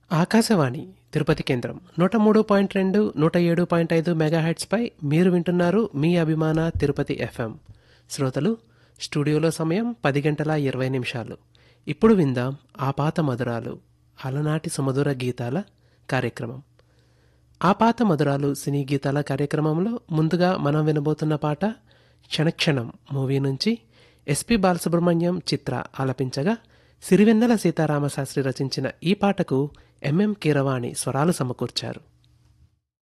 ఆకాశవాణి తిరుపతి కేంద్రం నూట మూడు పాయింట్ రెండు నూట ఏడు పాయింట్ ఐదు మెగాహెట్స్పై మీరు వింటున్నారు మీ అభిమాన తిరుపతి ఎఫ్ఎం శ్రోతలు స్టూడియోలో సమయం పది గంటల ఇరవై నిమిషాలు ఇప్పుడు విందాం ఆ పాత మధురాలు అలనాటి సుమధుర గీతాల కార్యక్రమం ఆ పాత మధురాలు సినీ గీతాల కార్యక్రమంలో ముందుగా మనం వినబోతున్న పాట క్షణక్షణం మూవీ నుంచి ఎస్పి బాలసుబ్రహ్మణ్యం చిత్ర ఆలపించగా సిరివెన్నెల సీతారామశాస్త్రి రచించిన ఈ పాటకు ఎంఎం కీరవాణి స్వరాలు సమకూర్చారు